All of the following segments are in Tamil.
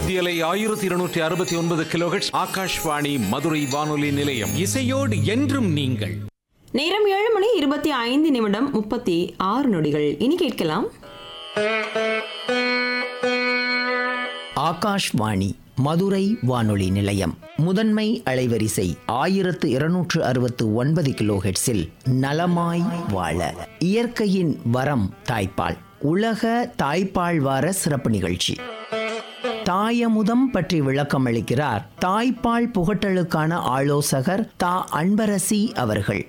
மத்தியலை ஆயிரத்தி இருநூற்றி அறுபத்தி ஒன்பது கிலோஹெட்ஸ் ஆகாஷ்வாணி மதுரை வானொலி நிலையம் இசையோடு என்றும் நீங்கள் நேரம் ஏழு மணி இருபத்தி ஐந்து நிமிடம் முப்பத்தி ஆறு நொடிகள் இனி கேட்கலாம் ஆகாஷ்வாணி மதுரை வானொலி நிலையம் முதன்மை அலைவரிசை ஆயிரத்து இருநூற்று அறுபத்து ஒன்பது கிலோஹெட்ஸில் நலமாய் வாழ இயற்கையின் வரம் தாய்ப்பால் உலக தாய்ப்பால் வார சிறப்பு நிகழ்ச்சி தாயமுதம் பற்றி விளக்கம் அளிக்கிறார் தாய்ப்பால் புகட்டலுக்கான ஆலோசகர் தா அன்பரசி அவர்கள்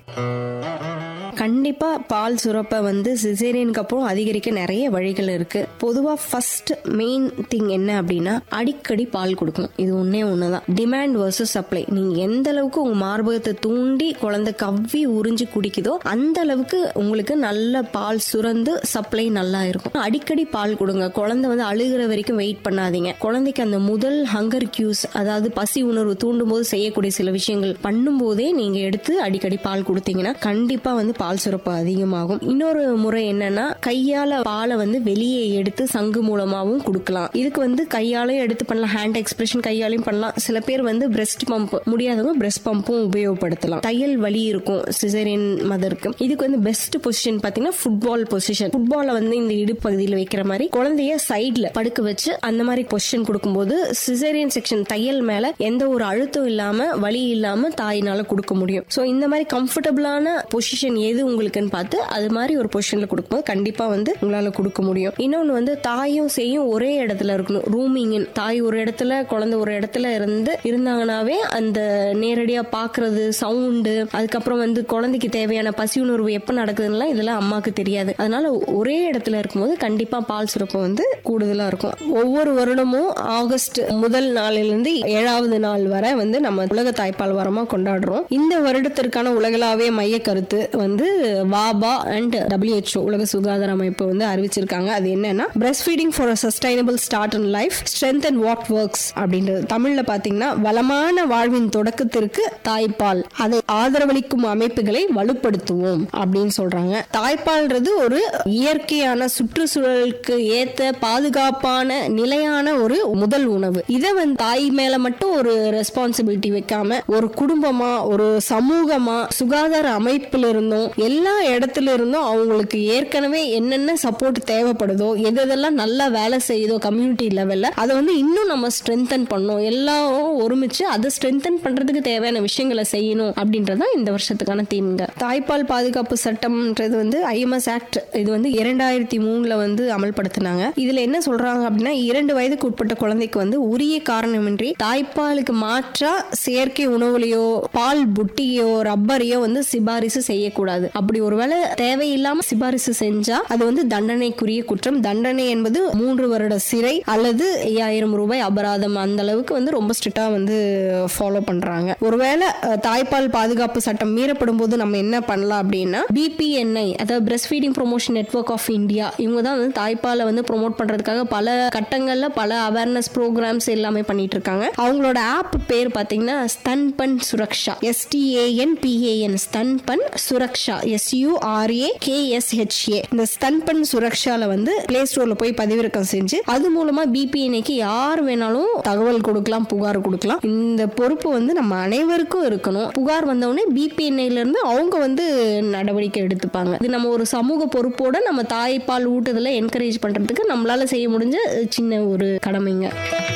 கண்டிப்பா பால் சுரப்பை வந்து சிசேரியனுக்கு அப்புறம் அதிகரிக்க நிறைய வழிகள் இருக்கு பொதுவா ஃபர்ஸ்ட் மெயின் திங் என்ன அப்படின்னா அடிக்கடி பால் கொடுக்கணும் இது ஒன்னே ஒண்ணுதான் டிமாண்ட் வர்சஸ் சப்ளை நீங்க எந்த அளவுக்கு உங்க மார்பகத்தை தூண்டி குழந்தை கவ்வி உறிஞ்சு குடிக்குதோ அந்த அளவுக்கு உங்களுக்கு நல்ல பால் சுரந்து சப்ளை நல்லா இருக்கும் அடிக்கடி பால் கொடுங்க குழந்தை வந்து அழுகிற வரைக்கும் வெயிட் பண்ணாதீங்க குழந்தைக்கு அந்த முதல் ஹங்கர் கியூஸ் அதாவது பசி உணர்வு தூண்டும் போது செய்யக்கூடிய சில விஷயங்கள் பண்ணும்போதே நீங்க எடுத்து அடிக்கடி பால் கொடுத்தீங்கன்னா கண்டிப்பா வந்து பால் சுரப்பு அதிகமாகும் இன்னொரு முறை என்னன்னா கையால பாலை வந்து வெளியே எடுத்து சங்கு மூலமாவும் கொடுக்கலாம் இதுக்கு வந்து கையாலையும் எடுத்து பண்ணலாம் ஹேண்ட் எக்ஸ்பிரஷன் கையாலையும் பண்ணலாம் சில பேர் வந்து பிரஸ்ட் பம்ப் முடியாதவங்க பிரஸ்ட் பம்பும் உபயோகப்படுத்தலாம் தையல் வலி இருக்கும் சிசேரியன் மதருக்கு இதுக்கு வந்து பெஸ்ட் பொசிஷன் பாத்தீங்கன்னா ஃபுட்பால் பொசிஷன் ஃபுட்பால வந்து இந்த இடுப்பு பகுதியில் வைக்கிற மாதிரி குழந்தைய சைட்ல படுக்க வச்சு அந்த மாதிரி பொசிஷன் கொடுக்கும்போது சிசேரியன் செக்ஷன் தையல் மேல எந்த ஒரு அழுத்தம் இல்லாம வலி இல்லாம தாயினால கொடுக்க முடியும் சோ இந்த மாதிரி கம்ஃபர்டபுளான பொசிஷன் எது உங்களுக்குன்னு பார்த்து அது மாதிரி ஒரு பொசிஷன்ல கொடுக்கும்போது கண்டிப்பா வந்து உங்களால கொடுக்க முடியும் இன்னொன்னு வந்து தாயும் செய்யும் ஒரே இடத்துல இருக்கணும் ரூமிங் தாய் ஒரு இடத்துல குழந்தை ஒரு இடத்துல இருந்து இருந்தாங்கனாவே அந்த நேரடியா பாக்குறது சவுண்டு அதுக்கப்புறம் வந்து குழந்தைக்கு தேவையான பசி உணர்வு எப்ப நடக்குதுன்னா இதெல்லாம் அம்மாக்கு தெரியாது அதனால ஒரே இடத்துல இருக்கும்போது கண்டிப்பா பால் சுரப்பு வந்து கூடுதலா இருக்கும் ஒவ்வொரு வருடமும் ஆகஸ்ட் முதல் நாளிலிருந்து ஏழாவது நாள் வரை வந்து நம்ம உலக தாய்ப்பால் வாரமா கொண்டாடுறோம் இந்த வருடத்திற்கான உலகளாவிய மைய கருத்து வந்து வாபா அண்ட் WHO உலக சுகாதார அமைப்பு வந்து அறிவிச்சிருக்காங்க அது என்னன்னா breast feeding for a sustainable start in life strength and what works அப்படின்றது தமிழ்ல பாத்தீங்கன்னா வளமான வாழ்வின் தொடக்கத்திற்கு தாய்ப்பால் அதை ஆதரவளிக்கும் அமைப்புகளை வலுப்படுத்துவோம் அப்படின்னு சொல்றாங்க தாய்ப்பால்ன்றது ஒரு இயற்கையான சுற்றுச்சூழலுக்கு ஏத்த பாதுகாப்பான நிலையான ஒரு முதல் உணவு இதை வந்து தாய் மேல மட்டும் ஒரு ரெஸ்பான்சிபிலிட்டி வைக்காம ஒரு குடும்பமா ஒரு சமூகமா சுகாதார அமைப்புல இருந்தும் எல்லா இடத்துல இருந்தும் அவங்களுக்கு ஏற்கனவே என்னென்ன சப்போர்ட் தேவைப்படுதோ எது எதெல்லாம் நல்லா வேலை செய்யுதோ கம்யூனிட்டி லெவல்ல அதை வந்து இன்னும் நம்ம ஸ்ட்ரென்தன் பண்ணணும் எல்லாரும் ஒருமிச்சு அதை ஸ்ட்ரென்தன் பண்றதுக்கு தேவையான விஷயங்களை செய்யணும் அப்படின்றதான் இந்த வருஷத்துக்கான தீம்ங்க தாய்ப்பால் பாதுகாப்பு சட்டம்ன்றது வந்து ஐஎம்எஸ் ஆக்ட் இது வந்து இரண்டாயிரத்தி மூணுல வந்து அமல்படுத்தினாங்க இதுல என்ன சொல்றாங்க அப்படின்னா இரண்டு வயதுக்கு உட்பட்ட குழந்தைக்கு வந்து உரிய காரணமின்றி தாய்ப்பாலுக்கு மாற்றா செயற்கை உணவுலையோ பால் புட்டியோ ரப்பரையோ வந்து சிபாரிசு செய்யக்கூடாது அப்படி ஒருவேளை தேவையில்லாம சிபாரிசு செஞ்சா அது வந்து தண்டனைக்குரிய குற்றம் தண்டனை என்பது மூன்று வருட சிறை அல்லது ஐயாயிரம் ரூபாய் அபராதம் அந்த அளவுக்கு வந்து ரொம்ப ஸ்ட்ரிக்டா வந்து ஃபாலோ பண்றாங்க ஒருவேளை அஹ், தாய்ப்பால் பாதுகாப்பு சட்டம் மீறப்படும் போது நம்ம என்ன பண்ணலாம் அப்படின்னா பிபிஎன்ஐ அதாவது breast feeding promotion network of India இவங்க தான் வந்து தாய்ப்பாலை வந்து ப்ரோமோட் பண்றதுக்காக பல கட்டங்கள்ல பல அவேர்னஸ் ப்ரோக்ராம்ஸ் எல்லாமே பண்ணிட்டு இருக்காங்க அவங்களோட ஆப் பேர் பாத்தீங்கன்னா Stanpan Suraksha S T A N P A N Stanpan Suraksha S U R A K S H A இந்த ஸ்தன்பன் சுரக்ஷால வந்து பிளே ஸ்டோர்ல போய் பதிவிறக்கம் செஞ்சு அது மூலமா பிபிஎன்ஐக்கு யார் வேணாலும் தகவல் கொடுக்கலாம் புகார் கொடுக்கலாம் இந்த பொறுப்பு வந்து நம்ம அனைவருக்கும் இருக்கணும் புகார் வந்தவுடனே பிபிஎன்ஐல இருந்து அவங்க வந்து நடவடிக்கை எடுத்துப்பாங்க இது நம்ம ஒரு சமூக பொறுப்போட நம்ம தாய்ப்பால் ஊட்டுதலை என்கரேஜ் பண்றதுக்கு நம்மளால செய்ய முடிஞ்ச சின்ன ஒரு கடமைங்க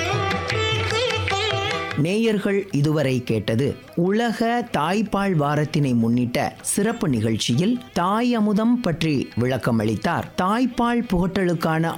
நேயர்கள் இதுவரை கேட்டது உலக தாய்ப்பால் வாரத்தினை முன்னிட்ட சிறப்பு நிகழ்ச்சியில் தாய் அமுதம் பற்றி விளக்கமளித்தார் தாய்ப்பால் புகட்டலுக்கான